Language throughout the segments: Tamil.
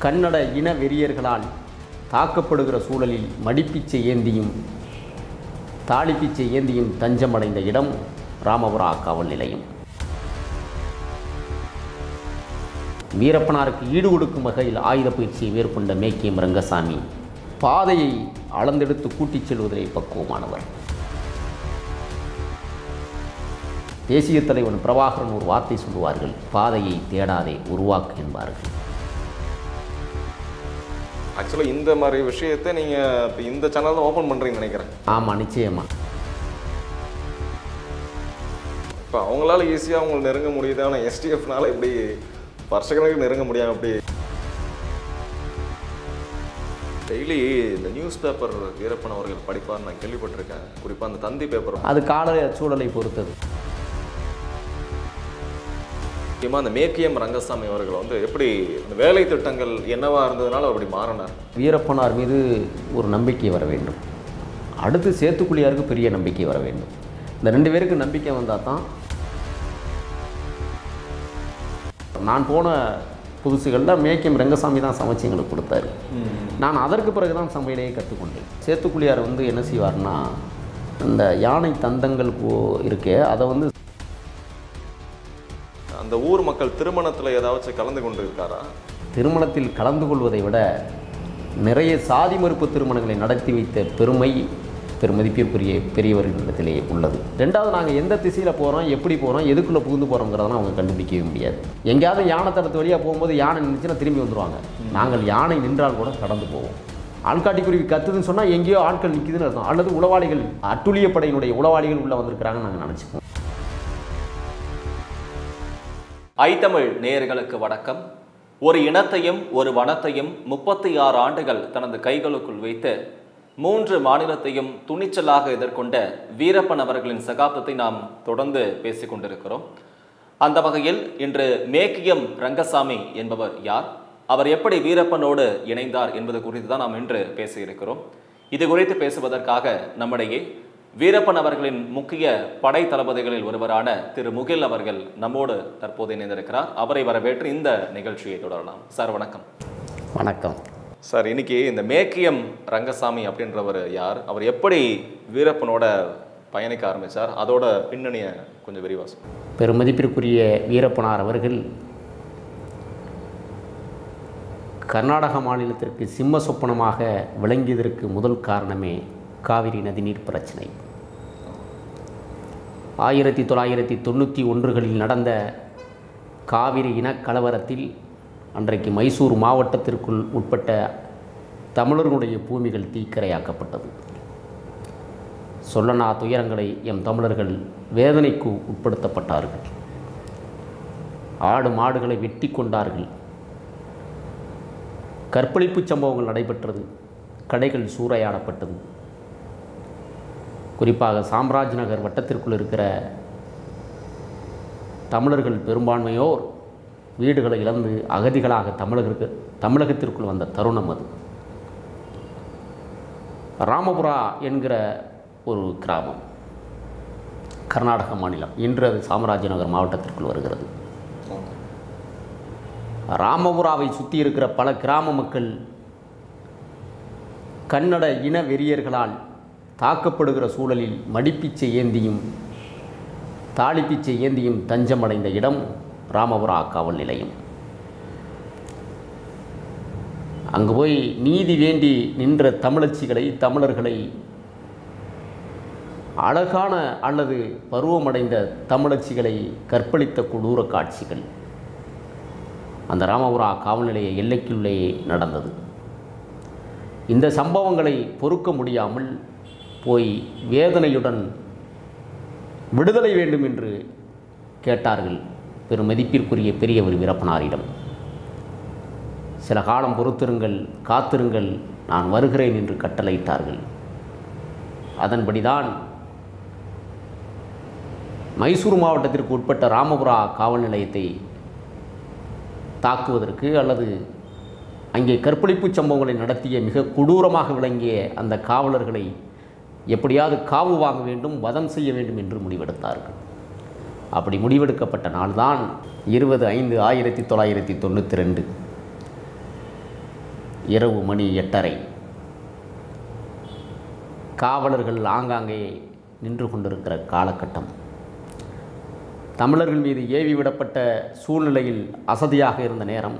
கன்னட இன வெறியர்களால் தாக்கப்படுகிற சூழலில் மடிப்பிச்சை ஏந்தியும் தாளிப்பிச்சை ஏந்தியும் தஞ்சமடைந்த இடம் ராமபுரா காவல் நிலையம் வீரப்பனாருக்கு ஈடு கொடுக்கும் வகையில் ஆயுத பயிற்சியை மேற்கொண்ட மேக்கியம் ரங்கசாமி பாதையை அளந்தெடுத்து கூட்டிச் செல்வதிலே பக்குவமானவர் தேசிய தலைவன் பிரபாகரன் ஒரு வார்த்தை சொல்லுவார்கள் பாதையை தேடாதே உருவாக்கு என்பார்கள் ஆக்சுவலாக இந்த மாதிரி விஷயத்தை நீங்கள் இப்போ இந்த சேனல் தான் ஓப்பன் பண்ணுறீங்கன்னு நினைக்கிறேன் ஆமாம் நிச்சயமாக இப்போ அவங்களால ஈஸியாக அவங்களை நெருங்க முடியுது ஆனால் எஸ்டிஎஃப்னால இப்படி வருஷக்கணக்கு நெருங்க முடியாம அப்படி டெய்லி இந்த நியூஸ் பேப்பர் வீரப்பன் அவர்கள் படிப்பார் நான் கேள்விப்பட்டிருக்கேன் குறிப்பாக அந்த தந்தி பேப்பர் அது கால சூழலை பொறுத்தது முக்கியமாக அந்த மேக்கியம் ரங்கசாமி அவர்கள் வந்து எப்படி அந்த வேலை திட்டங்கள் என்னவா இருந்ததுனால அவர் அப்படி மாறினார் வீரப்பனார் மீது ஒரு நம்பிக்கை வர வேண்டும் அடுத்து சேத்துக்குழியாருக்கு பெரிய நம்பிக்கை வர வேண்டும் இந்த ரெண்டு பேருக்கு நம்பிக்கை வந்தால் தான் நான் போன புதுசுகளில் மேக்கியம் ரங்கசாமி தான் சமைச்சு எங்களுக்கு கொடுத்தாரு நான் அதற்கு பிறகு தான் சமையலையே கற்றுக்கொண்டேன் சேத்துக்குழியார் வந்து என்ன செய்வார்னா இந்த யானை தந்தங்கள் போ- இருக்கே அதை வந்து அந்த ஊர் மக்கள் திருமணத்தில் ஏதாச்சும் கலந்து கொண்டு இருக்காரா திருமணத்தில் கலந்து கொள்வதை விட நிறைய சாதி மறுப்பு திருமணங்களை நடத்தி வைத்த பெருமை பெருமதிப்பிற்குரிய பெரியவர்களிடத்திலே உள்ளது ரெண்டாவது நாங்கள் எந்த திசையில் போகிறோம் எப்படி போகிறோம் எதுக்குள்ளே புகுந்து போகிறோங்கிறதெல்லாம் அவங்க கண்டுபிடிக்கவே முடியாது எங்கேயாவது யானை தடத்து வழியாக போகும்போது யானை நின்றுச்சுன்னா திரும்பி வந்துடுவாங்க நாங்கள் யானை நின்றால் கூட கடந்து போவோம் ஆள்காட்டிக்குருவி கத்துதுன்னு சொன்னால் எங்கேயோ ஆட்கள் நிற்குதுன்னு அர்த்தம் அல்லது உளவாளிகள் அட்டுழிய படையினுடைய உளவாளிகள் உள்ளே வந்திருக்கிறாங்கன்னு நாங்கள் நினச்சிப்போம் ஐத்தமிழ் நேயர்களுக்கு வணக்கம் ஒரு இனத்தையும் ஒரு வனத்தையும் முப்பத்தி ஆறு ஆண்டுகள் தனது கைகளுக்குள் வைத்து மூன்று மாநிலத்தையும் துணிச்சலாக எதிர்கொண்ட வீரப்பன் அவர்களின் சகாப்தத்தை நாம் தொடர்ந்து பேசிக் கொண்டிருக்கிறோம் அந்த வகையில் இன்று மேக்கியம் ரங்கசாமி என்பவர் யார் அவர் எப்படி வீரப்பனோடு இணைந்தார் என்பது குறித்து தான் நாம் இன்று பேசியிருக்கிறோம் இது குறித்து பேசுவதற்காக நம்மிடையே வீரப்பன் அவர்களின் முக்கிய படை தளபதிகளில் ஒருவரான திரு முகில் அவர்கள் நம்மோடு தற்போது இணைந்திருக்கிறார் அவரை வரவேற்று இந்த நிகழ்ச்சியை தொடரலாம் சார் வணக்கம் வணக்கம் சார் இன்னைக்கு இந்த மேக்கியம் ரங்கசாமி அப்படின்றவர் யார் அவர் எப்படி வீரப்பனோட பயணிக்க ஆரம்பிச்சார் அதோட பின்னணியை கொஞ்சம் விரிவாக சொல்லுங்க. பெருமதிப்பிற்குரிய வீரப்பனார் அவர்கள் கர்நாடக மாநிலத்திற்கு சிம்ம சொப்பனமாக விளங்கியதற்கு முதல் காரணமே காவிரி நதிநீர் பிரச்சனை ஆயிரத்தி தொள்ளாயிரத்தி தொண்ணூற்றி ஒன்றுகளில் நடந்த காவிரி இனக்கலவரத்தில் அன்றைக்கு மைசூர் மாவட்டத்திற்குள் உட்பட்ட தமிழர்களுடைய பூமிகள் தீக்கிரையாக்கப்பட்டது சொல்லனா துயரங்களை எம் தமிழர்கள் வேதனைக்கு உட்படுத்தப்பட்டார்கள் ஆடு மாடுகளை வெட்டி கொண்டார்கள் கற்பழிப்பு சம்பவங்கள் நடைபெற்றது கடைகள் சூறையாடப்பட்டது குறிப்பாக சாம்ராஜ் நகர் வட்டத்திற்குள் இருக்கிற தமிழர்கள் பெரும்பான்மையோர் வீடுகளை இழந்து அகதிகளாக தமிழகருக்கு தமிழகத்திற்குள் வந்த தருணம் அது ராமபுரா என்கிற ஒரு கிராமம் கர்நாடக மாநிலம் இன்று அது சாமராஜநகர் மாவட்டத்திற்குள் வருகிறது ராமபுராவை சுற்றி இருக்கிற பல கிராம மக்கள் கன்னட இன வெறியர்களால் தாக்கப்படுகிற சூழலில் மடிப்பிச்சை ஏந்தியும் தாளிப்பிச்சை ஏந்தியும் தஞ்சமடைந்த இடம் ராமபுரா காவல் நிலையம் அங்கு போய் நீதி வேண்டி நின்ற தமிழச்சிகளை தமிழர்களை அழகான அல்லது பருவமடைந்த தமிழச்சிகளை கற்பழித்த கொடூர காட்சிகள் அந்த ராமபுரா காவல் நிலைய எல்லைக்குள்ளேயே நடந்தது இந்த சம்பவங்களை பொறுக்க முடியாமல் போய் வேதனையுடன் விடுதலை வேண்டும் என்று கேட்டார்கள் பெரும் மதிப்பிற்குரிய பெரியவர் வீரப்பனாரிடம் சில காலம் பொறுத்திருங்கள் காத்திருங்கள் நான் வருகிறேன் என்று கட்டளையிட்டார்கள் அதன்படிதான் மைசூர் மாவட்டத்திற்கு உட்பட்ட ராமபுரா காவல் நிலையத்தை தாக்குவதற்கு அல்லது அங்கே கற்பழிப்பு சம்பவங்களை நடத்திய மிக கொடூரமாக விளங்கிய அந்த காவலர்களை எப்படியாவது காவு வாங்க வேண்டும் வதம் செய்ய வேண்டும் என்று முடிவெடுத்தார்கள் அப்படி முடிவெடுக்கப்பட்ட நாள்தான் இருபது ஐந்து ஆயிரத்தி தொள்ளாயிரத்தி தொண்ணூற்றி ரெண்டு இரவு மணி எட்டரை காவலர்கள் ஆங்காங்கே நின்று கொண்டிருக்கிற காலகட்டம் தமிழர்கள் மீது ஏவி விடப்பட்ட சூழ்நிலையில் அசதியாக இருந்த நேரம்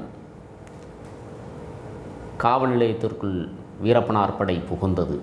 காவல் நிலையத்திற்குள் வீரப்பனார் படை புகுந்தது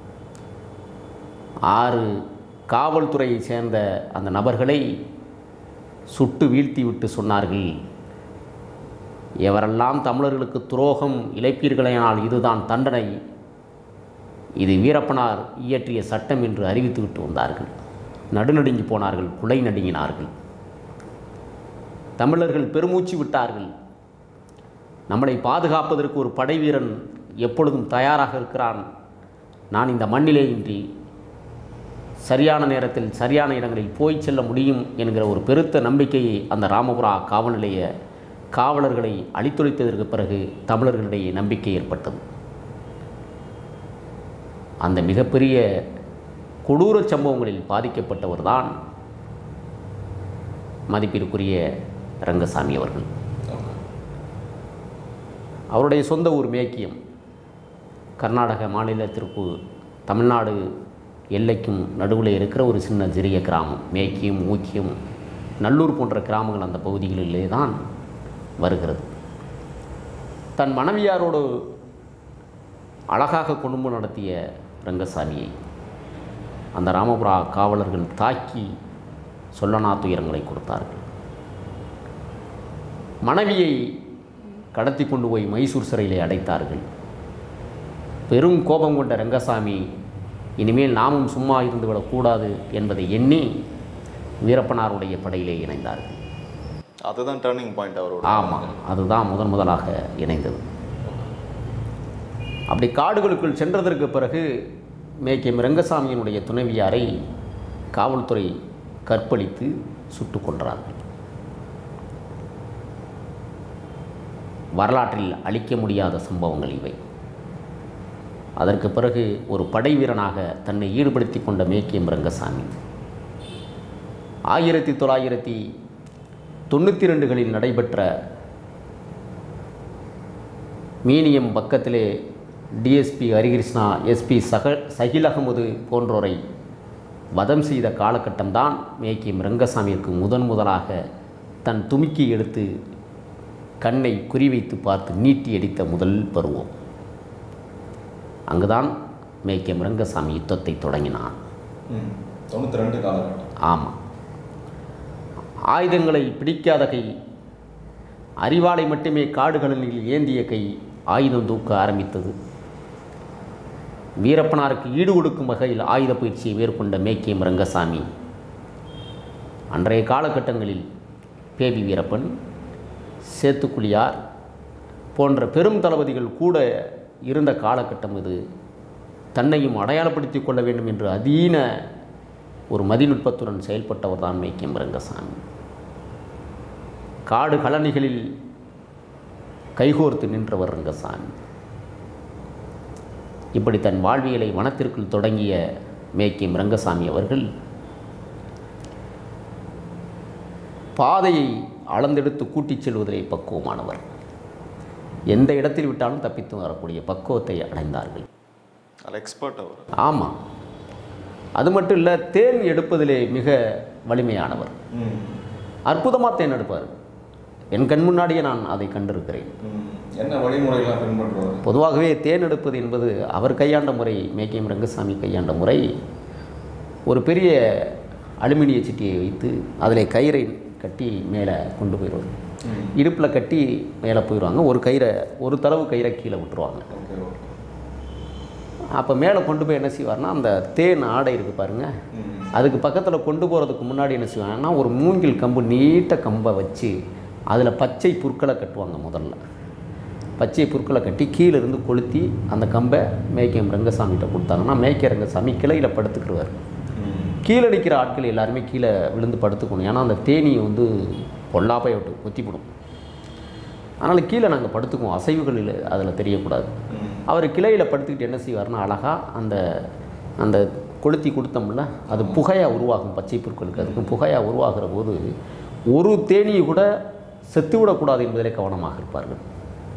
ஆறு காவல்துறையைச் சேர்ந்த அந்த நபர்களை சுட்டு வீழ்த்திவிட்டு சொன்னார்கள் எவரெல்லாம் தமிழர்களுக்கு துரோகம் இழைப்பீர்களேனால் இதுதான் தண்டனை இது வீரப்பனார் இயற்றிய சட்டம் என்று அறிவித்துவிட்டு வந்தார்கள் நடுநடுங்கி போனார்கள் குலை நடுங்கினார்கள் தமிழர்கள் பெருமூச்சு விட்டார்கள் நம்மளை பாதுகாப்பதற்கு ஒரு படை வீரன் எப்பொழுதும் தயாராக இருக்கிறான் நான் இந்த மண்ணிலே இன்றி சரியான நேரத்தில் சரியான இடங்களில் போய் செல்ல முடியும் என்கிற ஒரு பெருத்த நம்பிக்கையை அந்த ராமபுரா காவல் நிலைய காவலர்களை அழித்தொழித்ததற்கு பிறகு தமிழர்களிடையே நம்பிக்கை ஏற்பட்டது அந்த மிகப்பெரிய கொடூர சம்பவங்களில் பாதிக்கப்பட்டவர்தான் மதிப்பிற்குரிய ரங்கசாமி அவர்கள் அவருடைய சொந்த ஊர் மேக்கியம் கர்நாடக மாநிலத்திற்கு தமிழ்நாடு எல்லைக்கும் நடுவில் இருக்கிற ஒரு சின்ன சிறிய கிராமம் மேக்கியம் ஊக்கியம் நல்லூர் போன்ற கிராமங்கள் அந்த பகுதிகளிலே தான் வருகிறது தன் மனைவியாரோடு அழகாக குடும்பம் நடத்திய ரங்கசாமியை அந்த ராமபுரா காவலர்கள் தாக்கி சொல்லனா துயரங்களை கொடுத்தார்கள் மனைவியை கடத்தி கொண்டு போய் மைசூர் சிறையிலே அடைத்தார்கள் பெரும் கோபம் கொண்ட ரங்கசாமி இனிமேல் நாமும் சும்மா இருந்துவிடக்கூடாது என்பதை எண்ணி வீரப்பனாருடைய படையிலே இணைந்தார்கள் அதுதான் டேர்னிங் பாயிண்ட் அவரோட ஆமாம் அதுதான் முதன் முதலாக இணைந்தது அப்படி காடுகளுக்குள் சென்றதற்கு பிறகு மேக்கியம் ரங்கசாமியினுடைய துணைவியாரை காவல்துறை கற்பழித்து சுட்டுக் கொன்றார்கள் வரலாற்றில் அழிக்க முடியாத சம்பவங்கள் இவை அதற்கு பிறகு ஒரு படை வீரனாக தன்னை ஈடுபடுத்தி கொண்ட மேக்கியம் ரங்கசாமி ஆயிரத்தி தொள்ளாயிரத்தி தொண்ணூற்றி ரெண்டுகளில் நடைபெற்ற மீனியம் பக்கத்திலே டிஎஸ்பி ஹரிகிருஷ்ணா எஸ்பி சக சகில் அகமது போன்றோரை வதம் செய்த காலகட்டம்தான் மேக்கியம் ரங்கசாமிக்கு முதன் முதலாக தன் துமிக்கி எடுத்து கண்ணை குறிவைத்து பார்த்து நீட்டி அடித்த முதல் பருவம் அங்குதான் மேக்கியம் ரங்கசாமி யுத்தத்தை தொடங்கினான் தொண்ணூற்றி ரெண்டு காலகட்டம் ஆமாம் ஆயுதங்களை பிடிக்காத கை அறிவாளை மட்டுமே காடுகளில் ஏந்திய கை ஆயுதம் தூக்க ஆரம்பித்தது வீரப்பனாருக்கு ஈடு கொடுக்கும் வகையில் ஆயுத பயிற்சியை மேற்கொண்ட மேக்கியம் ரங்கசாமி அன்றைய காலகட்டங்களில் பேபி வீரப்பன் சேத்துக்குழியார் போன்ற பெரும் தளபதிகள் கூட இருந்த காலகட்டம் இது தன்னையும் அடையாளப்படுத்திக் கொள்ள வேண்டும் என்று அதீன ஒரு மதிநுட்பத்துடன் செயல்பட்டவர் தான் மேக்கியம் ரங்கசாமி காடு கழனிகளில் கைகோர்த்து நின்றவர் ரங்கசாமி இப்படி தன் வாழ்வியலை வனத்திற்குள் தொடங்கிய மேக்கியம் ரங்கசாமி அவர்கள் பாதையை அளந்தெடுத்து கூட்டிச் செல்வதிலே பக்குவமானவர் எந்த இடத்தில் விட்டாலும் தப்பித்து வரக்கூடிய பக்குவத்தை அடைந்தார்கள் அதில் எக்ஸ்பர்ட் அவர் ஆமாம் அது மட்டும் இல்லை தேன் எடுப்பதிலே மிக வலிமையானவர் அற்புதமாக தேன் எடுப்பார் என் கண் முன்னாடியே நான் அதை கண்டிருக்கிறேன் என்ன வழிமுறைகள்லாம் பின்பற்றுவார் பொதுவாகவே தேன் எடுப்பது என்பது அவர் கையாண்ட முறை மேக்கியம் ரங்கசாமி கையாண்ட முறை ஒரு பெரிய அலுமினிய சிட்டியை வைத்து அதில் கயிறை கட்டி மேலே கொண்டு போயிடுவார் இடுப்பில் கட்டி மேலே போயிடுவாங்க ஒரு கயிறை ஒரு தளவு கயிறை கீழே விட்டுருவாங்க ஓகே ஓகே அப்போ மேலே கொண்டு போய் என்ன செய்வார்னா அந்த தேன் ஆடை இருக்குது பாருங்கள் அதுக்கு பக்கத்தில் கொண்டு போகிறதுக்கு முன்னாடி என்ன செய்வாங்கன்னா ஒரு மூங்கில் கம்பு நீட்ட கம்பை வச்சு அதில் பச்சை புற்களை கட்டுவாங்க முதல்ல பச்சை புற்களை கட்டி கீழே இருந்து கொளுத்தி அந்த கம்பை மேய்க்கம் ரங்கசாமிகிட்ட கொடுத்தாங்கன்னா மேய்க்க ரங்கசாமி கிளையில் படுத்துக்கிடுவார் கீழே நிற்கிற ஆட்கள் எல்லாருமே கீழே விழுந்து படுத்துக்கணும் ஏன்னா அந்த தேனியை வந்து பொல்லாப்பை விட்டு கொத்திவிடும் அதனால் கீழே நாங்கள் படுத்துக்குவோம் அசைவுகள் அதில் தெரியக்கூடாது அவர் கிளையில் படுத்துக்கிட்டு என்ன செய்வார்னா அழகாக அந்த அந்த கொளுத்தி கொடுத்தோம்ல அது புகையாக உருவாகும் பச்சை புற்களுக்கு அதுக்கு புகையாக உருவாகிற போது ஒரு தேனியை கூட செத்து விடக்கூடாது என்பதிலே கவனமாக இருப்பார்கள்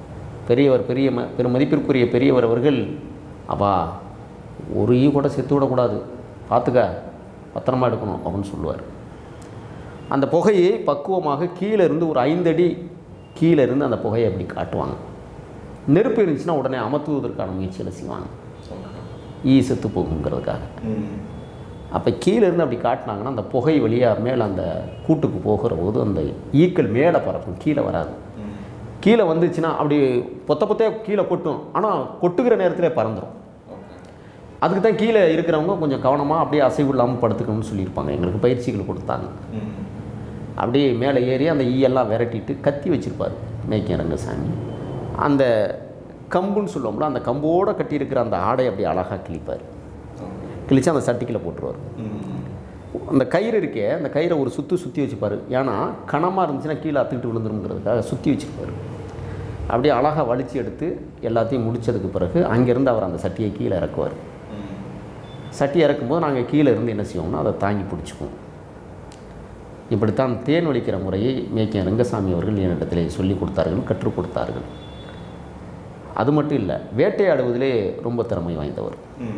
பெரியவர் பெரிய ம பெரும் மதிப்பிற்குரிய பெரியவர் அவர்கள் அப்பா ஒரு ஈ கூட செத்து விடக்கூடாது பார்த்துக்க பத்திரமா எடுக்கணும் அப்படின்னு சொல்லுவார் அந்த புகையை பக்குவமாக கீழே இருந்து ஒரு ஐந்தடி கீழே இருந்து அந்த புகையை அப்படி காட்டுவாங்க நெருப்பு இருந்துச்சுன்னா உடனே அமர்த்துவதற்கான முயற்சிகளை செய்வாங்க ஈ செத்து போகுங்கிறதுக்காக அப்போ கீழே இருந்து அப்படி காட்டினாங்கன்னா அந்த புகை வழியாக மேலே அந்த கூட்டுக்கு போகிற போது அந்த ஈக்கள் மேலே பறக்கும் கீழே வராது கீழே வந்துச்சுன்னா அப்படி பொத்த பொத்தே கீழே கொட்டும் ஆனால் கொட்டுகிற நேரத்தில் பறந்துடும் அதுக்கு தான் கீழே இருக்கிறவங்க கொஞ்சம் கவனமாக அப்படியே அசைவு இல்லாமல் படுத்துக்கணும்னு சொல்லியிருப்பாங்க எங்களுக்கு பயிற்சிகள் கொடுத்தாங்க அப்படியே மேலே ஏறி அந்த ஈயெல்லாம் விரட்டிட்டு கத்தி வச்சுருப்பார் மேய்க்க ரங்கசாமி அந்த கம்புன்னு சொல்லுவோம்ல அந்த கம்போடு கட்டியிருக்கிற அந்த ஆடை அப்படி அழகாக கிழிப்பார் கிழிச்சு அந்த சட்டிக்குள்ள போட்டுருவார் அந்த கயிறு இருக்கே அந்த கயிறை ஒரு சுற்றி சுற்றி வச்சுப்பார் ஏன்னா கனமாக இருந்துச்சுன்னா கீழே அத்துக்கிட்டு விழுந்துருங்கிறதுக்காக சுற்றி வச்சுருப்பார் அப்படியே அழகாக வலிச்சு எடுத்து எல்லாத்தையும் முடிச்சதுக்கு பிறகு அங்கேருந்து அவர் அந்த சட்டியை கீழே இறக்குவார் சட்டி இறக்கும்போது நாங்கள் கீழே இருந்து என்ன செய்வோம்னா அதை தாங்கி பிடிச்சிக்குவோம் இப்படித்தான் தேன் ஒழிக்கிற முறையை மேய்க்க ரங்கசாமி அவர்கள் என்னிடத்திலே சொல்லி கொடுத்தார்கள் கற்றுக் கொடுத்தார்கள் அது மட்டும் இல்லை வேட்டையாடுவதிலே ரொம்ப திறமை வாய்ந்தவர்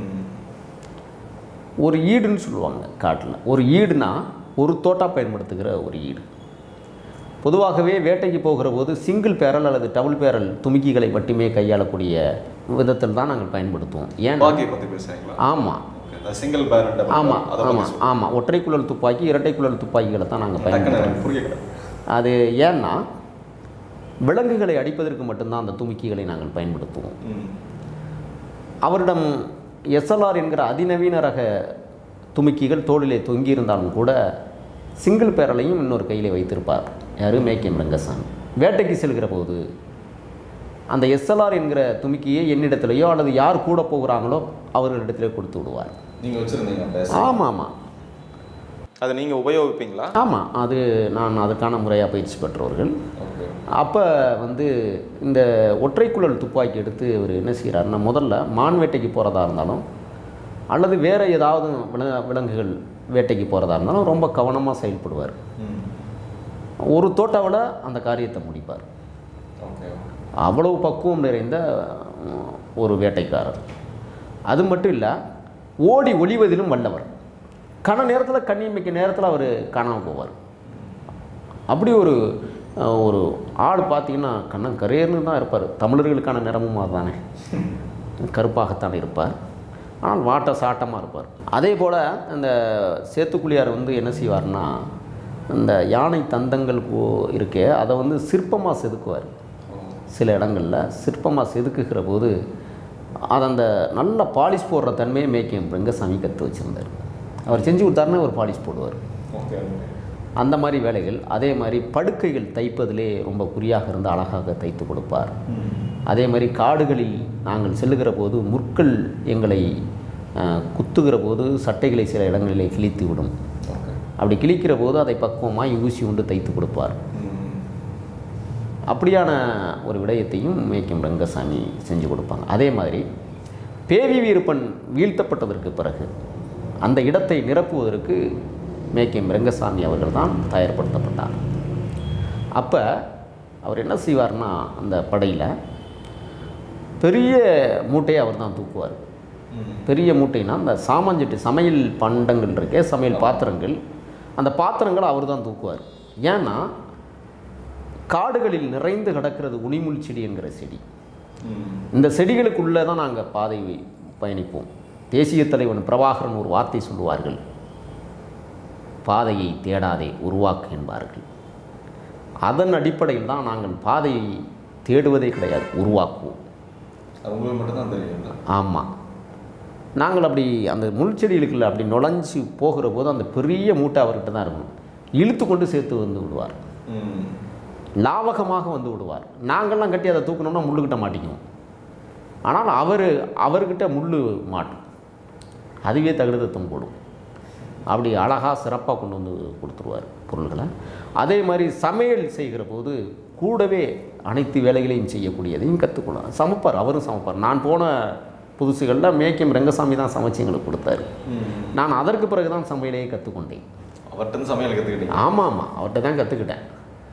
ஒரு ஈடுன்னு சொல்லுவாங்க காட்டில் ஒரு ஈடுனா ஒரு தோட்டா பயன்படுத்துகிற ஒரு ஈடு பொதுவாகவே வேட்டைக்கு போகிற போது சிங்கிள் பேரல் அல்லது டபுள் பேரல் துமிக்கிகளை மட்டுமே கையாளக்கூடிய விதத்தில் தான் நாங்கள் பயன்படுத்துவோம் ஏன் துப்பாக்கியை பற்றி பேசுகிறீங்களா ஆமாம் சிங்கிள் பேரண்ட் ஆமாம் ஆமாம் ஆமாம் ஒற்றை குழல் துப்பாக்கி இரட்டை குழல் துப்பாக்கிகளை தான் நாங்கள் பயன்படுத்துவோம் புரியல அது ஏன்னா விலங்குகளை அடிப்பதற்கு மட்டும்தான் அந்த துமிக்கிகளை நாங்கள் பயன்படுத்துவோம் அவரிடம் எஸ்எல்ஆர் என்கிற அதிநவீன ரக துமிக்கிகள் தோளிலே தொங்கியிருந்தாலும் கூட சிங்கிள் பேரலையும் இன்னொரு கையிலே வைத்திருப்பார் யாரு மேக்கியம் ரங்கசாமி வேட்டைக்கு செல்கிற போது அந்த எஸ்எல்ஆர் என்கிற துமிக்கியை என்னிடத்திலேயோ அல்லது யார் கூட போகிறாங்களோ அவர்களிடத்திலே கொடுத்து விடுவார் நீங்கள் வச்சுருந்தீங்க ஆமாம் ஆமாம் அதை நீங்கள் உபயோகிப்பீங்களா ஆமாம் அது நான் அதுக்கான முறையாக பயிற்சி பெற்றவர்கள் ஓகே அப்போ வந்து இந்த ஒற்றைக்குழல் துப்பாக்கி எடுத்து இவர் என்ன செய்கிறாருன்னா முதல்ல மான் வேட்டைக்கு போகிறதா இருந்தாலும் அல்லது வேறு ஏதாவது வில விலங்குகள் வேட்டைக்கு போகிறதா இருந்தாலும் ரொம்ப கவனமாக செயல்படுவார் ஒரு தோட்டாவில் அந்த காரியத்தை முடிப்பார் ஓகே அவ்வளவு பக்குவம் நிறைந்த உம், ஒரு வேட்டைக்காரர் அது மட்டும் இல்லை ஓடி ஒளிவதிலும் வல்லவர் கன நேரத்தில் கண்ணியமிக்க நேரத்தில் அவர் காணாமல் போவார் அப்படி ஒரு அஹ், ஒரு ஆள் பார்த்தீங்கன்னா கண்ணன் கரேர்னு தான் இருப்பார் தமிழர்களுக்கான நிறமும் அதுதானே கருப்பாகத்தான் இருப்பார் ஆனால் வாட்ட சாட்டமாக இருப்பார் அதே போல் இந்த சேத்துக்குழியார் வந்து என்ன செய்வார்னா இந்த யானை தந்தங்கள் போ- இருக்கே அதை வந்து சிற்பமாக செதுக்குவார் சில இடங்களில் சிற்பமாக செதுக்குகிற போது அது அந்த நல்ல பாலிஷ் போடுற தன்மையை மேய்க்கும் ரெங்கசாமி கற்று வச்சுருந்தார் அவர் செஞ்சு கொடுத்தாருன்னா ஒரு பாலிஷ் போடுவார் ஓகே அந்த மாதிரி வேலைகள் அதே மாதிரி படுக்கைகள் தைப்பதிலே ரொம்ப குறியாக இருந்து அழகாக தைத்து கொடுப்பார் அதே மாதிரி காடுகளில் நாங்கள் செல்லுகிற போது முற்கள் எங்களை அஹ், குத்துகிற போது சட்டைகளை சில இடங்களிலே கிழித்து விடும் ஓகே அப்படி கிழிக்கிற போது அதை பக்குவமாக ஊசி உண்டு தைத்து கொடுப்பார் அப்படியான ஒரு விடயத்தையும் மேய்க்கும் ரங்கசாமி செஞ்சு கொடுப்பாங்க அதே மாதிரி பேவி வீரப்பன் வீழ்த்தப்பட்டதற்கு பிறகு அந்த இடத்தை நிரப்புவதற்கு மேய்க்கும் ரங்கசாமி அவர்கள் தான் தயார்படுத்தப்பட்டார் அப்போ அவர் என்ன செய்வார்னா அந்த படையில் பெரிய மூட்டையை அவர் தான் தூக்குவார் பெரிய மூட்டைனா அந்த சாமான்சட்டி சமையல் பண்டங்கள் இருக்கே சமையல் பாத்திரங்கள் அந்த பாத்திரங்களை அவர் தான் தூக்குவார் ஏன்னா காடுகளில் நிறைந்து கிடக்கிறது உனிமுள் செடி என்கிற செடி இந்த செடிகளுக்குள்ளே தான் நாங்கள் பாதை பயணிப்போம் தேசிய தலைவன் பிரபாகரன் ஒரு வார்த்தை சொல்லுவார்கள் பாதையை தேடாதே உருவாக்கு என்பார்கள் அதன் அடிப்படையில் தான் நாங்கள் பாதையை தேடுவதே கிடையாது உருவாக்குவோம் அது உங்களுக்கு மட்டும்தான் தெரியுங்களா ஆமாம் நாங்கள் அப்படி அந்த முள் செடிகளுக்குள்ள அப்படி நுழைஞ்சு போகிற போது அந்த பெரிய மூட்டை அவர்கிட்ட தான் இருக்கும் இழுத்து கொண்டு சேர்த்து வந்து விடுவார் ம் லாவகமாக வந்து விடுவார் நாங்கள்லாம் கட்டி அதை தூக்கணும்னா முள்ளுக்கிட்ட மாட்டிக்குவோம் ஆனால் அவர் அவர்கிட்ட முள் மாட்டும் அதுவே தகுதத்தம் போடும் அப்படி அழகாக சிறப்பாக கொண்டு வந்து கொடுத்துருவார் பொருள்களை அதே மாதிரி சமையல் செய்கிற போது கூடவே அனைத்து வேலைகளையும் செய்யக்கூடியதையும் கற்றுக்கணும் சமைப்பார் அவரும் சமைப்பார் நான் போன புதுசுகளில் மேய்க்கம் ரங்கசாமி தான் சமைச்சு எங்களுக்கு கொடுத்தாரு நான் அதற்கு பிறகு தான் சமையலையே கற்றுக்கொண்டேன் அவர்கிட்ட சமையல் கற்றுக்கிட்டீங்க ஆமாம் ஆமாம் அவர்கிட்ட தான் கற்றுக்கிட்டேன்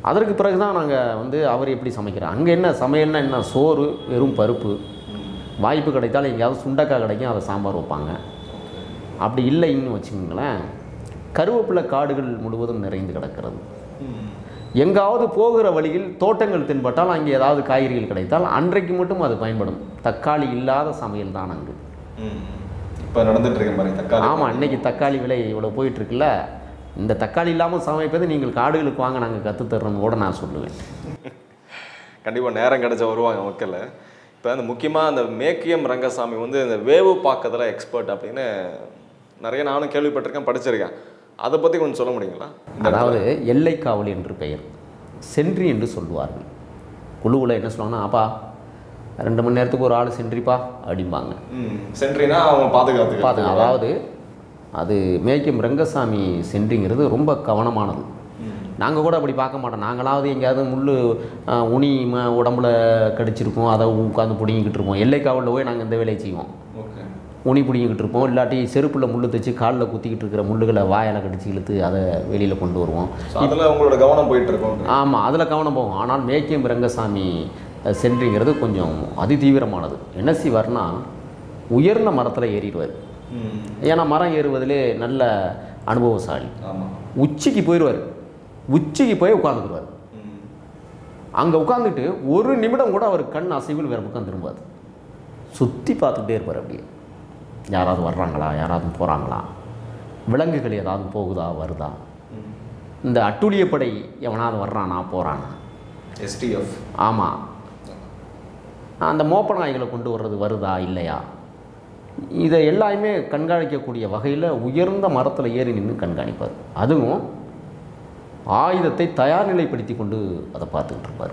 அதற்கு பிறகு தான் நாங்கள் வந்து அவர் எப்படி சமைக்கிறார் அங்கே என்ன சமையல்னா என்ன சோறு வெறும் பருப்பு வாய்ப்பு கிடைத்தால் எங்கேயாவது சுண்டக்காய் கிடைக்கும் அதை சாம்பார் வைப்பாங்க அப்படி இல்லைன்னு வச்சுக்கோங்களேன் கருவேப்பிலை காடுகள் முழுவதும் நிறைந்து கிடக்கிறது எங்காவது போகிற வழியில் தோட்டங்கள் தென்பட்டால் அங்கே ஏதாவது காய்கறிகள் கிடைத்தால் அன்றைக்கு மட்டும் அது பயன்படும் தக்காளி இல்லாத சமையல் தான் அங்கு இப்போ நடந்துட்டு இருக்க மாதிரி தக்காளி ஆமாம் இன்னைக்கு தக்காளி விலை இவ்வளோ போயிட்டுருக்குல்ல இந்த தக்காளி இல்லாமல் சமைப்பது நீங்கள் காடுகளுக்கு வாங்க நாங்கள் கற்றுத்தர்றோம்னு கூட நான் சொல்லுவேன் கண்டிப்பாக நேரம் கிடைச்ச வருவாங்க மக்கள் இப்போ அந்த முக்கியமாக அந்த மேக்கியம் ரங்கசாமி வந்து இந்த வேவு பார்க்கறதுல எக்ஸ்பர்ட் அப்படின்னு நிறைய நானும் கேள்விப்பட்டிருக்கேன் படிச்சிருக்கேன் அதை பற்றி கொஞ்சம் சொல்ல முடியுங்களா இந்த அதாவது எல்லைக்காவல் என்று பெயர் சென்றி என்று சொல்லுவார்கள் குழுவில் என்ன சொல்லுவாங்கன்னா அப்பா ரெண்டு மணி நேரத்துக்கு ஒரு ஆள் சென்றிப்பா அப்படிம்பாங்க ம் சென்ட்ரினா அவங்க பாதுகாத்து பார்த்து அதாவது அது மேய்க்கும் ரங்கசாமி சென்றிங்கிறது ரொம்ப கவனமானது நாங்கள் கூட அப்படி பார்க்க மாட்டோம் நாங்களாவது எங்கேயாவது முள் அஹ், உனி ம உடம்புல கடிச்சிருக்கோம் அதை உட்காந்து பிடிங்கிக்கிட்டு இருப்போம் எல்லைக்காவலில் போய் நாங்கள் இந்த வேலையை செய்வோம் ஓகே உனி பிடிங்கிக்கிட்டு இருப்போம் இல்லாட்டி செருப்பில் முள் தைச்சு காலில் குத்திக்கிட்டு இருக்கிற முள்ளுகளை வாயால் கடிச்சு இழுத்து அதை வெளியில் கொண்டு வருவோம் ஸோ அதில் உங்களோட கவனம் போயிட்டு இருக்கோம் ஆமாம் அதில் கவனம் போகும் ஆனால் மேய்க்கும் ரங்கசாமி அஹ், சென்றிங்கிறது கொஞ்சம் அதிதீவிரமானது என்ன செய்வார்னா உயர்ந்த மரத்தில் ஏறிடுவார் ம் ஏன்னா மரம் ஏறுவதிலே நல்ல அனுபவசாலி ஆமாம் உச்சிக்கு போயிடுவார் உச்சிக்கு போய் உட்காந்துக்குருவார் ம் அங்கே உட்காந்துட்டு ஒரு நிமிடம் கூட அவர் கண் அசைவில் வேறு பக்கம் திரும்பாது சுற்றி பார்த்துக்கிட்டே இருப்பார் அப்படியே யாராவது வர்றாங்களா யாராவது போகிறாங்களா விலங்குகள் ஏதாவது போகுதா வருதா ம் இந்த அட்டுழியப்படை எவனாவது வர்றானா போகிறானா எஸ்டிஎஃப் ஆமாம் அந்த மோப்ப நாய்களை கொண்டு வர்றது வருதா இல்லையா இதை எல்லாமே கண்காணிக்கக்கூடிய வகையில் உயர்ந்த மரத்தில் ஏறி நின்று கண்காணிப்பார் அதுவும் ஆயுதத்தை தயார் நிலைப்படுத்தி கொண்டு அதை பார்த்துக்கிட்டு இருப்பார்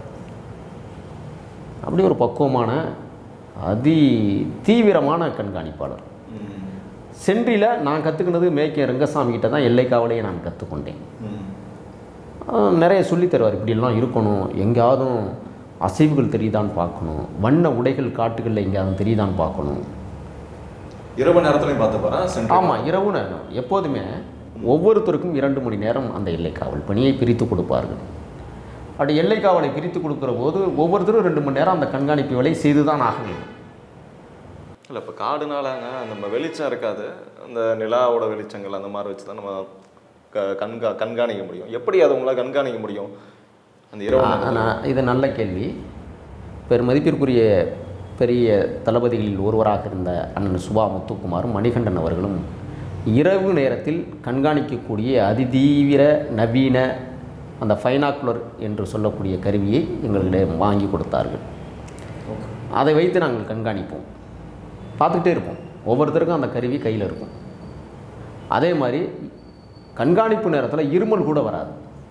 அப்படி ஒரு பக்குவமான அதி தீவிரமான கண்காணிப்பாளர் ம் சென்றியில் நான் கற்றுக்கினது மேய்க்க ரங்கசாமி கிட்ட தான் எல்லைக்காவலையே நான் கற்றுக்கொண்டேன் ம் ஆஹ் நிறைய சொல்லித் தருவார் இப்படியெல்லாம் இருக்கணும் எங்கேயாவது அசைவுகள் தெரியுதான்னு பார்க்கணும் வண்ண உடைகள் காட்டுகளில் எங்கேயாவது தெரியுதான்னு பார்க்கணும் இரவு நேரத்துலையும் பார்த்து போகிறேன் சென்ட்ரி ஆமாம் இரவு நேரம் எப்போதுமே ஒவ்வொருத்தருக்கும் இரண்டு மணி நேரம் அந்த எல்லைக்காவல் பணியை பிரித்து கொடுப்பார்கள் அப்படி எல்லைக்காவலை பிரித்து கொடுக்குற போது ஒவ்வொருத்தரும் ரெண்டு மணி நேரம் அந்த கண்காணிப்பு வேலை செய்து தான் ஆக வேண்டும் இல்லை இப்போ காடுனாலங்க நம்ம வெளிச்சம் இருக்காது அந்த நிலாவோட வெளிச்சங்கள் அந்த மாதிரி வச்சு தான் நம்ம க கண்கா கண்காணிக்க முடியும் எப்படி அதை உங்களால் கண்காணிக்க முடியும் அந்த இரவு நேரத்துல? ஆனால் இது நல்ல கேள்வி பெருமதிப்பிற்குரிய பெரிய தளபதிகளில் ஒருவராக இருந்த அண்ணன் சுபா முத்துக்குமாரும் மணிகண்டன் அவர்களும் இரவு நேரத்தில் கண்காணிக்கக்கூடிய அதிதீவிர நவீன அந்த ஃபைனாக்குலர் என்று சொல்லக்கூடிய கருவியை எங்களிடம் வாங்கி கொடுத்தார்கள் Okay. அதை வைத்து நாங்கள் கண்காணிப்போம் பார்த்துக்கிட்டே இருப்போம் ஒவ்வொருத்தருக்கும் அந்த கருவி கையில் இருக்கும் அதே மாதிரி கண்காணிப்பு நேரத்தில் இருமல் கூட வராது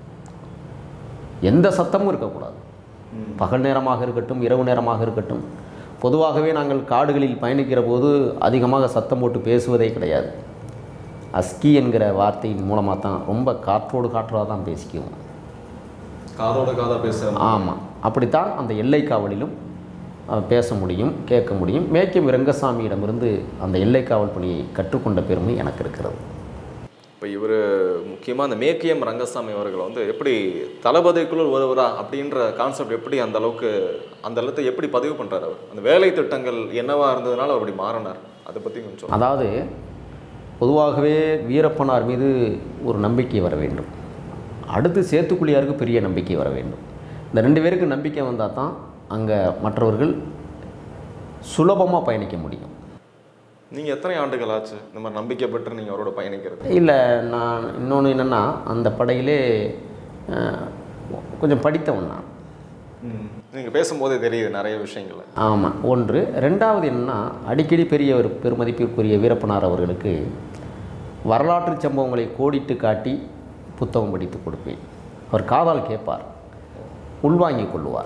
எந்த சத்தமும் இருக்கக்கூடாது ம். பகல் நேரமாக இருக்கட்டும் இரவு நேரமாக இருக்கட்டும் பொதுவாகவே நாங்கள் காடுகளில் பயணிக்கிற போது அதிகமாக சத்தம் போட்டு பேசுவதே கிடையாது அஸ்கி என்கிற வார்த்தையின் மூலமாக தான் ரொம்ப காற்றோடு காற்றாக தான் பேசிக்குவோம் காதோட காதா பேசுகிறேன் ஆமாம் அப்படித்தான் அந்த எல்லை காவலிலும் அஹ், பேச முடியும் கேட்க முடியும் மேய்க்கும் ரங்கசாமியிடமிருந்து அந்த எல்லை காவல் பணியை கற்றுக்கொண்ட பெருமை எனக்கு இருக்கிறது இப்போ இவர் முக்கியமாக அந்த மேக்கியம் ரங்கசாமி அவர்கள் வந்து எப்படி தளபதிக்குள் ஒருவரா அப்படின்ற கான்செப்ட் எப்படி அந்த அளவுக்கு அந்த அளவுக்கு எப்படி பதிவு பண்ணுறாரு அவர் அந்த வேலை திட்டங்கள் என்னவா இருந்ததுனால அவர் அப்படி மாறினார் அதை பற்றி கொஞ்சம் சொல்லுங்க. அதாவது பொதுவாகவே வீரப்பனார் மீது ஒரு நம்பிக்கை வர வேண்டும் அடுத்து சேத்துக்குழியாருக்கு பெரிய நம்பிக்கை வர வேண்டும் இந்த ரெண்டு பேருக்கு நம்பிக்கை வந்தால் தான் அங்கே மற்றவர்கள் சுலபமாக பயணிக்க முடியும் நீங்கள் எத்தனை ஆண்டுகள் ஆச்சு இந்த மாதிரி நம்பிக்கை பெற்று நீங்கள் அவரோட பயணிக்கிறது இல்லை நான் இன்னொன்று என்னென்னா அந்த படையிலே அஹ், கொஞ்சம் படித்தவன் நான் நீங்கள் பேசும்போதே தெரியுது நிறைய விஷயங்கள் ஆமாம் ஒன்று ரெண்டாவது என்னன்னா அடிக்கடி பெரிய ஒரு பெருமதிப்பிற்குரிய வீரப்பனார் அவர்களுக்கு வரலாற்று சம்பவங்களை கோடிட்டு காட்டி புத்தகம் படித்து கொடுப்பேன் அவர் காதால் கேட்பார் உள்வாங்கிக் கொள்வார்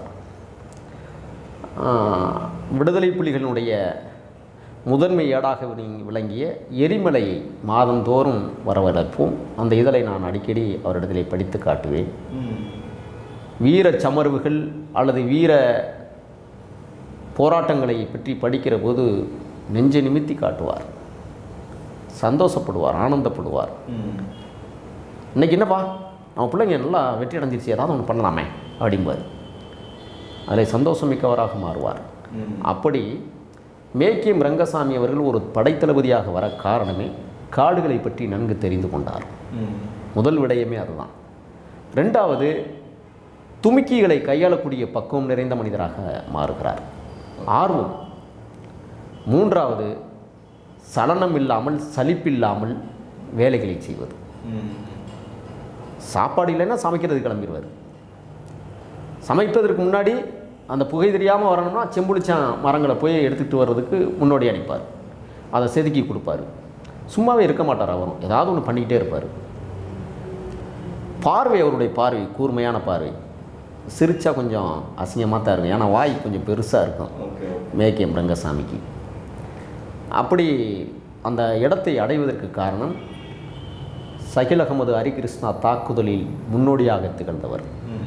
ஆஹ், விடுதலை புலிகளினுடைய முதன்மை ஏடாக விளங்கி- விளங்கிய எரிமலையை மாதந்தோறும் வரவழைப்போம் அந்த இதழை நான் அடிக்கடி அவரிடத்திலே படித்து காட்டுவேன் வீர சமர்வுகள் அல்லது வீர போராட்டங்களை பற்றி படிக்கிற போது நெஞ்சை நிமித்தி காட்டுவார் சந்தோஷப்படுவார் ஆனந்தப்படுவார் இன்னைக்கு என்னப்பா நம்ம பிள்ளைங்க நல்லா வெற்றி அடைஞ்சிருச்சு ஏதாவது ஒன்று பண்ணலாமே அப்படிம்பார் அதில் சந்தோஷமிக்கவராக மாறுவார் அப்படி மேக்கியம் ரங்கசாமி அவர்கள் ஒரு படைத்தளபதியாக வர காரணமே காடுகளை பற்றி நன்கு தெரிந்து கொண்டார் முதல் விடயமே அதுதான் ரெண்டாவது துமுக்கிகளை கையாளக்கூடிய பக்குவம் நிறைந்த மனிதராக மாறுகிறார் ஆர்வம் மூன்றாவது சலனம் இல்லாமல் சலிப்பில்லாமல் வேலைகளை செய்வது சாப்பாடு இல்லைன்னா சமைக்கிறது கிளம்பிடுவார் சமைப்பதற்கு முன்னாடி அந்த புகை தெரியாமல் வரணும்னா செம்புளிச்சான் மரங்களை போய் எடுத்துகிட்டு வர்றதுக்கு முன்னோடி அடிப்பார் அதை செதுக்கி கொடுப்பாரு சும்மாவே இருக்க மாட்டார் அவரும் ஏதாவது ஒன்று பண்ணிக்கிட்டே இருப்பார் பார்வை அவருடைய பார்வை கூர்மையான பார்வை சிரிச்சா கொஞ்சம் அசிங்கமாக தான் இருக்கும் ஏன்னா வாய் கொஞ்சம் பெருசாக இருக்கும் ஓகே மேக்கியம் ரங்கசாமிக்கு அப்படி அந்த இடத்தை அடைவதற்கு காரணம் சகில் அகமது ஹரிகிருஷ்ணா தாக்குதலில் முன்னோடியாக திகழ்ந்தவர்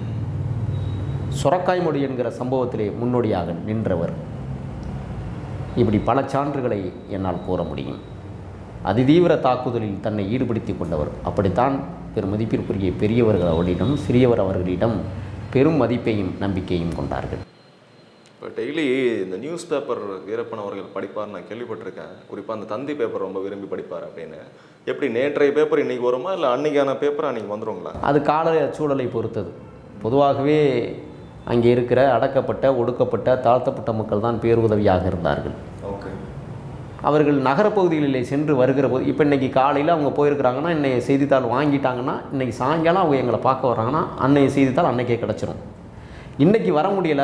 சொரக்காய் மொழி என்கிற சம்பவத்திலே முன்னோடியாக நின்றவர் இப்படி பல சான்றுகளை என்னால் கூற முடியும் அதிதீவிர தாக்குதலில் தன்னை ஈடுபடுத்தி கொண்டவர் அப்படித்தான் பெரும் மதிப்பிற்குரிய பெரியவர்கள் அவர்களிடம் சிறியவர் அவர்களிடம் பெரும் மதிப்பையும் நம்பிக்கையும் கொண்டார்கள் இப்போ டெய்லி இந்த நியூஸ் பேப்பர் வீரப்பன் அவர்கள் படிப்பார் நான் கேள்விப்பட்டிருக்கேன் குறிப்பாக அந்த தந்தி பேப்பர் ரொம்ப விரும்பி படிப்பார் அப்படின்னு எப்படி நேற்றைய பேப்பர் இன்னைக்கு வருமா இல்லை அன்னைக்கான பேப்பர் அன்னைக்கு வந்துருங்களா அது கால சூழலை பொறுத்தது பொதுவாகவே அங்கே இருக்கிற அடக்கப்பட்ட ஒடுக்கப்பட்ட தாழ்த்தப்பட்ட மக்கள் தான் பேருதவியாக இருந்தார்கள் ஓகே அவர்கள் நகரப்பகுதிகளிலே சென்று வருகிற போது இப்போ இன்றைக்கி காலையில் அவங்க போயிருக்கிறாங்கன்னா இன்னைய செய்தித்தாள் வாங்கிட்டாங்கன்னா இன்றைக்கி சாயங்காலம் அவங்க எங்களை பார்க்க வர்றாங்கன்னா அன்னைய செய்தித்தாள் அன்னைக்கே கிடச்சிரும் இன்றைக்கி வர முடியல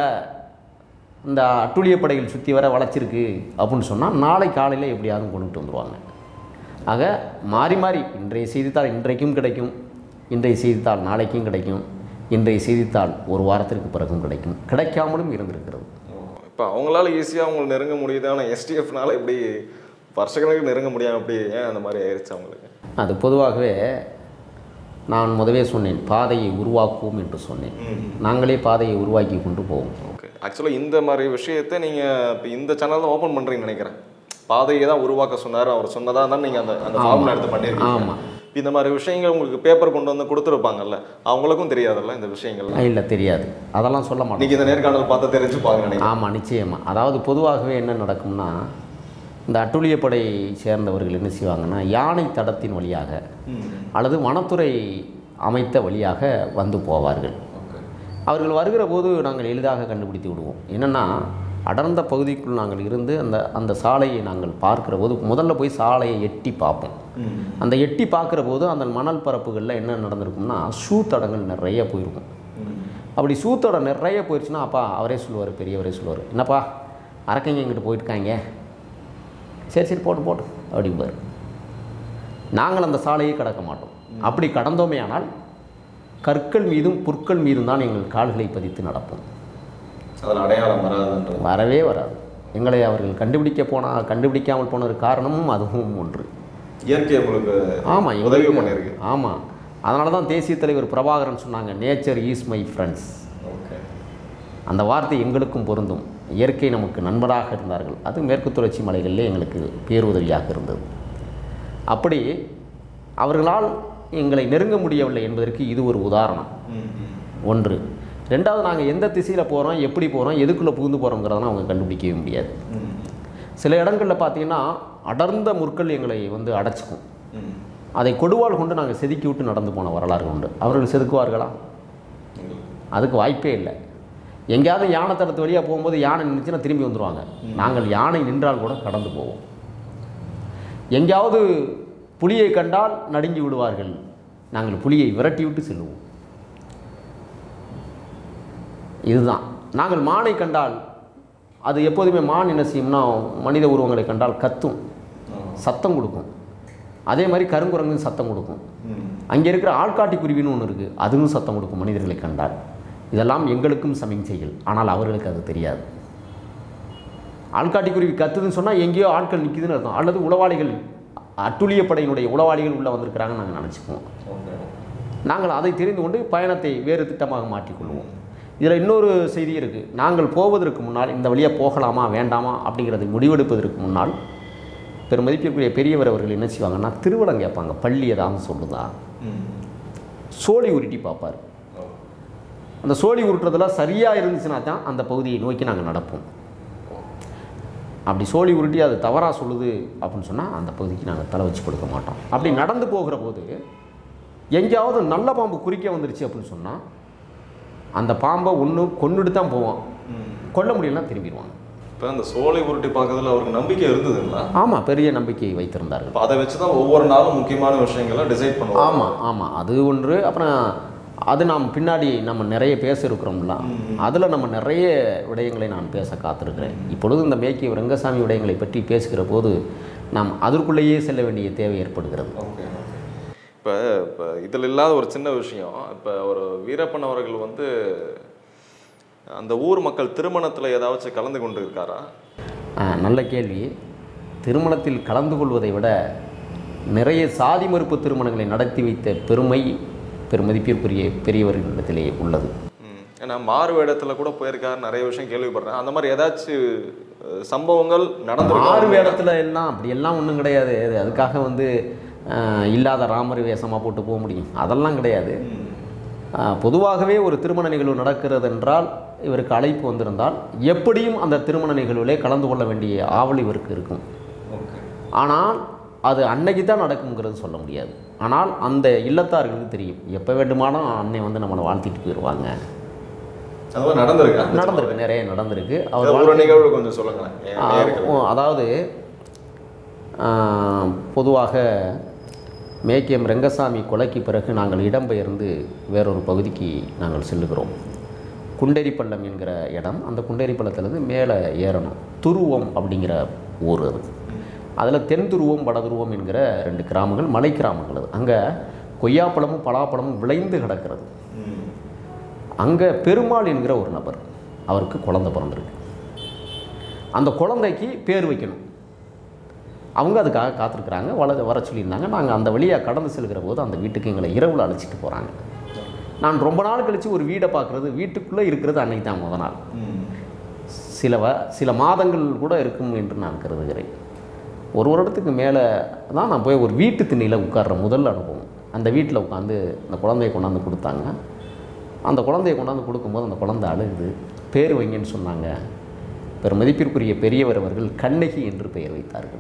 இந்த அட்டுழிய படைகள் சுற்றி வர வளைச்சிருக்கு அப்படின்னு சொன்னால் நாளை காலையில் எப்படியாவது கொண்டுட்டு வந்துடுவாங்க ஆக மாறி மாறி இன்றைய செய்தித்தாள் இன்றைக்கும் கிடைக்கும் இன்றைய செய்தித்தாள் நாளைக்கும் கிடைக்கும் இன்றைய செய்தித்தாள் ஒரு வாரத்திற்கு பிறகும் கிடைக்கும் கிடைக்காமலும் இருந்திருக்கிறது இப்போ அவங்களால ஈஸியாக அவங்களை நெருங்க முடியுது ஆனால் எஸ்டிஎஃப்னால இப்படி வருஷக்கணக்கு நெருங்க முடியாம அப்படி ஏன் அந்த மாதிரி ஆயிடுச்சு அவங்களுக்கு அது பொதுவாகவே நான் முதவே சொன்னேன் பாதையை உருவாக்குவோம் என்று சொன்னேன் நாங்களே பாதையை உருவாக்கி கொண்டு போவோம் ஓகே ஆக்சுவலாக இந்த மாதிரி விஷயத்தை நீங்கள் இப்போ இந்த சேனல் தான் ஓப்பன் பண்ணுறீங்கன்னு நினைக்கிறேன் பாதையை தான் உருவாக்க சொன்னார் அவர் சொன்னதா தான் நீங்கள் அந்த அந்த ஃபார்முலா எடுத்து பண்ணியிருக்கீங்க ஆமாம் இப்ப இந்த மாதிரி விஷயங்கள் உங்களுக்கு பேப்பர் கொண்டு வந்து கொடுத்துருப்பாங்கல்ல அவங்களுக்கும் தெரியாதுல்ல இந்த விஷயங்கள் இல்லை தெரியாது அதெல்லாம் சொல்ல மாட்டோம் இன்னைக்கு இந்த நேர்காணல் பார்த்தா தெரிஞ்சுப்பாங்க நினைக்கிறேன் ஆமாம் நிச்சயமாக அதாவது பொதுவாகவே என்ன நடக்கும்னா இந்த அட்டுழியப்படை சேர்ந்தவர்கள் என்ன செய்வாங்கன்னா யானை தடத்தின் வழியாக அல்லது வனத்துறை அமைத்த வழியாக வந்து போவார்கள் ஓகே அவர்கள் வருகிற போது நாங்கள் எளிதாக கண்டுபிடித்து விடுவோம் என்னென்னா அடர்ந்த பகுதிக்குள் நாங்கள் இருந்து அந்த அந்த சாலையை நாங்கள் பார்க்கிற போது முதல்ல போய் சாலையை எட்டி பார்ப்போம் அந்த எட்டி பார்க்குற போது அந்த மணல் பரப்புகளில் என்ன நடந்திருக்கும்னா ஷூ தடங்கள் நிறைய போயிருக்கும் அப்படி ஷூ தடம் நிறைய போயிடுச்சுன்னா அப்பா அவரே சொல்லுவார் பெரியவரே சொல்லுவார் என்னப்பா அரக்கைங்க இங்கிட்டு போயிட்டுருக்காங்க சரி சரி போட்டு போட்டு அப்படிம்பார் நாங்கள் அந்த சாலையை கடக்க மாட்டோம் அப்படி கடந்தோமே ஆனால் கற்கள் மீதும் புற்கள் மீதும் தான் எங்கள் கால்களை பதித்து நடப்போம் அதில் அடையாளம் வராதுன்றது வரவே வராது எங்களை அவர்கள் கண்டுபிடிக்க போனால் கண்டுபிடிக்காமல் போனதுக்கு காரணமும் அதுவும் ஒன்று இயற்கை உங்களுக்கு ஆமாம் உதவி பண்ணியிருக்கு ஆமாம் அதனால தான் தேசிய தலைவர் பிரபாகரன் சொன்னாங்க nature is my friends okay அந்த வார்த்தை எங்களுக்கும் பொருந்தும் இயற்கை நமக்கு நண்பராக இருந்தார்கள் அது மேற்கு தொடர்ச்சி மலைகளிலே எங்களுக்கு பேருதவியாக இருந்தது அப்படி அவர்களால் எங்களை நெருங்க முடியவில்லை என்பதற்கு இது ஒரு உதாரணம் ஒன்று ரெண்டாவது நாங்கள் எந்த திசையில் போகிறோம் எப்படி போகிறோம் எதுக்குள்ளே புகுந்து போகிறோங்கிறதெல்லாம் அவங்க கண்டுபிடிக்கவே முடியாது சில இடங்களில் பார்த்தீங்கன்னா அடர்ந்த முற்கள் எங்களை வந்து அடைச்சிக்கும் அதை கொடுவாள் கொண்டு நாங்கள் செதுக்கி விட்டு நடந்து போன வரலாறு உண்டு அவர்கள் செதுக்குவார்களா அதுக்கு வாய்ப்பே இல்லை எங்கேயாவது யானை தடத்து வழியாக போகும்போது யானை நின்றுச்சுன்னா திரும்பி வந்துடுவாங்க நாங்கள் யானை நின்றால் கூட கடந்து போவோம் எங்கேயாவது புலியை கண்டால் நடுங்கி விடுவார்கள் நாங்கள் புலியை விரட்டி விட்டு செல்லுவோம் இதுதான் நாங்கள் மானை கண்டால் அது எப்போதுமே மான் என்ன செய்யும்னா மனித உருவங்களை கண்டால் கத்தும் சத்தம் கொடுக்கும் அதே மாதிரி கருங்குரங்கும் சத்தம் கொடுக்கும் அங்கே இருக்கிற ஆள்காட்டி குருவின்னு ஒன்று இருக்குது அதுவும் சத்தம் கொடுக்கும் மனிதர்களை கண்டால் இதெல்லாம் எங்களுக்கும் சமிஞ்சைகள் ஆனால் அவர்களுக்கு அது தெரியாது ஆள்காட்டி குருவி கத்துதுன்னு சொன்னால் எங்கேயோ ஆட்கள் நிற்குதுன்னு அர்த்தம் அல்லது உளவாளிகள் அட்டுழிய படையினுடைய உளவாளிகள் உள்ளே வந்திருக்கிறாங்கன்னு நாங்கள் நினச்சிக்குவோம் நாங்கள் அதை தெரிந்து கொண்டு பயணத்தை வேறு திட்டமாக மாற்றிக்கொள்வோம் இதில் இன்னொரு செய்தி இருக்குது நாங்கள் போவதற்கு முன்னால் இந்த வழியாக போகலாமா வேண்டாமா அப்படிங்கிறதை முடிவெடுப்பதற்கு முன்னால் பெருமதிப்பிற்குரிய பெரியவர் அவர்கள் என்ன செய்வாங்கன்னா திருவிழம் கேட்பாங்க பள்ளி ஏதாவது சொல்லுதா சோழி உருட்டி பார்ப்பார் அந்த சோழி உருட்டுறதுல சரியாக இருந்துச்சுன்னா தான் அந்த பகுதியை நோக்கி நாங்கள் நடப்போம் அப்படி சோழி உருட்டி அது தவறாக சொல்லுது அப்படின்னு சொன்னால் அந்த பகுதிக்கு நாங்கள் தலை வச்சு கொடுக்க மாட்டோம் அப்படி நடந்து போகிற போது எங்கேயாவது நல்ல பாம்பு குறிக்க வந்துருச்சு அப்படின்னு சொன்னால் அந்த பாம்பை ஒன்று கொன்னுட்டு தான் போவோம் கொல்ல முடியலன்னா திரும்பிடுவாங்க இப்போ அந்த சோலை உருட்டி பார்க்கறதுல அவருக்கு நம்பிக்கை இருந்ததுங்களா ஆமாம் பெரிய நம்பிக்கை வைத்திருந்தார்கள் இப்போ அதை வச்சு தான் ஒவ்வொரு நாளும் முக்கியமான விஷயங்களை டிசைட் பண்ணுவோம் ஆமாம் ஆமாம் அது ஒன்று அப்புறம் அது நாம் பின்னாடி நம்ம நிறைய பேச இருக்கிறோம்ல அதில் நம்ம நிறைய விடயங்களை நான் பேச காத்திருக்கிறேன் இப்பொழுது இந்த மேக்கி ரங்கசாமி விடயங்களை பற்றி பேசுகிற போது நாம் அதற்குள்ளேயே செல்ல வேண்டிய தேவை ஏற்படுகிறது ஓகே இப்போ இப்போ இதில் இல்லாத ஒரு சின்ன விஷயம் இப்போ ஒரு வீரப்பன் அவர்கள் வந்து அந்த ஊர் மக்கள் திருமணத்தில் ஏதாச்சும் கலந்து கொண்டு இருக்காரா ஆ, நல்ல கேள்வி திருமணத்தில் கலந்து கொள்வதை விட நிறைய சாதி மறுப்பு திருமணங்களை நடத்தி வைத்த பெருமை பெருமதிப்பிற்குரிய பெரியவர்களிடத்திலே உள்ளது ம். ஏன்னா மாறு வேடத்தில் கூட போயிருக்காரு நிறைய விஷயம் கேள்விப்படுறேன் அந்த மாதிரி ஏதாச்சும் அஹ், சம்பவங்கள் ஆறு நடந்து வேடத்தில் எல்லாம் அப்படி எல்லாம் ஒன்றும் கிடையாது அது அதுக்காக வந்து ஆஹ், இல்லாத ராமர் வேஷமாக போட்டு போக முடியும் அதெல்லாம் கிடையாது ஆஹ், பொதுவாகவே ஒரு திருமண நிகழ்வு நடக்கிறது என்றால் இவருக்கு அழைப்பு வந்திருந்தால் எப்படியும் அந்த திருமண நிகழ்விலே கலந்து கொள்ள வேண்டிய ஆவல் இவருக்கு இருக்கும் ஓகே ஆனால் அது அன்னைக்கு தான் நடக்குங்கிறது சொல்ல முடியாது ஆனால் அந்த இல்லத்தார்களுக்கு தெரியும் எப்போ வேண்டுமானாலும் அன்னை வந்து நம்மளை வாழ்த்திட்டு போயிடுவாங்க அந்த மாதிரி நடந்திருக்கா நடந்திருக்கு நிறைய நடந்திருக்கு அவர் ஏதாவது ஒரு நிகழ்வு கொஞ்சம் சொல்லுங்களேன் என் ஆ, நேயர்களுக்கு. ஓ, அதாவது ஆ, பொதுவாக மேக்கியம் ரெங்கசாமி கொலைக்கு பிறகு நாங்கள் இடம்பெயர்ந்து வேறொரு பகுதிக்கு நாங்கள் செல்லுகிறோம் குண்டேரிப்பள்ளம் என்கிற இடம் அந்த குண்டேரிப்பள்ளத்துலேருந்து மேலே ஏறணும் துருவம் அப்படிங்கிற ஊர் அது அதில் தென் துருவம் வட துருவம் என்கிற ரெண்டு கிராமங்கள் மலை கிராமங்கள் அது அங்கே கொய்யாப்பழமும் பலாப்பழமும் விளைந்து கிடக்கிறது ம். அங்கே பெருமாள் என்கிற ஒரு நபர் அவருக்கு குழந்தை பிறந்திருக்கு அந்த குழந்தைக்கு பேர் வைக்கணும் அவங்க அதுக்காக காத்திருக்கிறாங்க வள வர சொல்லியிருந்தாங்க நாங்கள் அந்த வழியாக கடந்து செல்கிற போது அந்த வீட்டுக்கு எங்களை இரவில் அழைச்சிட்டு போகிறாங்க நான் ரொம்ப நாள் கழித்து ஒரு வீடை பார்க்குறது வீட்டுக்குள்ளே இருக்கிறது அன்னைக்கு தான் முத நாள் ம். சில வ சில மாதங்கள் கூட இருக்கும் என்று நான் கருதுகிறேன் ஒரு வருடத்துக்கு மேலே தான் நான் போய் ஒரு வீட்டு திண்ணையில் உட்கார்ற முதல் அனுபவம் அந்த வீட்டில் உட்காந்து அந்த குழந்தைய கொண்டாந்து கொடுத்தாங்க அந்த குழந்தைய கொண்டாந்து கொடுக்கும்போது அந்த குழந்தை அழுகுது பேர் வைங்கன்னு சொன்னாங்க பெரும் மதிப்பிற்குரிய பெரியவர் அவர்கள் கண்ணகி என்று பெயர் வைத்தார்கள்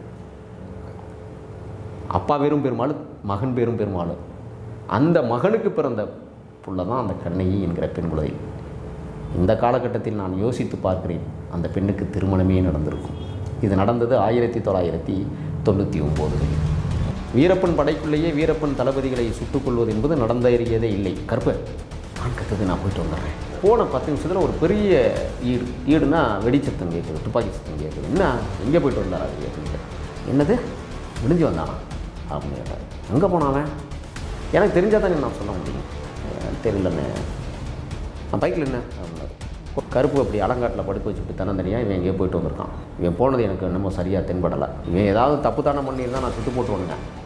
அப்பா பேரும் பெருமாள் மகன் பேரும் பெருமாள் அந்த மகனுக்கு பிறந்த புள்ள தான் அந்த கண்ணகி என்கிற பெண் குழந்தை இந்த காலகட்டத்தில் நான் யோசித்து பார்க்கிறேன் அந்த பெண்ணுக்கு திருமணமே நடந்திருக்கும் இது நடந்தது ஆயிரத்தி தொள்ளாயிரத்தி தொண்ணூற்றி ஒம்போதுகளில் வீரப்பன் படைக்குள்ளேயே வீரப்பன் தளபதிகளை சுட்டுக் கொள்வது என்பது நடந்தேறியதே இல்லை கற்ப நான் கத்தது நான் போயிட்டு வந்துடுறேன் போன பத்து நிமிஷத்தில் ஒரு பெரிய ஈடு ஈடுனா வெடிச்சத்தம் கேட்குது துப்பாக்கி சத்தம் கேட்குது என்ன எங்கே போயிட்டு வந்தாரா அது அப்படின்னு என்னது விடிஞ்சு வந்தானா அப்படின்னு கேட்டார் எங்கே போனாவன் எனக்கு தெரிஞ்சால் தானே நான் சொல்ல முடியும் அஹ் தெரியலண்ணே நான் பைக்கில் என்ன அப்படின்னாரு கருப்பு அப்படி அலங்காட்டில் படுக்க வச்சுட்டு தன்னந்தனியாக இவன் எங்கேயோ போயிட்டு வந்திருக்கான் இவன் போனது எனக்கு என்னமோ சரியாக தென்படலை இவன் ஏதாவது தப்பு தானே பண்ணியிருந்தா நான் சுட்டு போட்டு வந்தேன்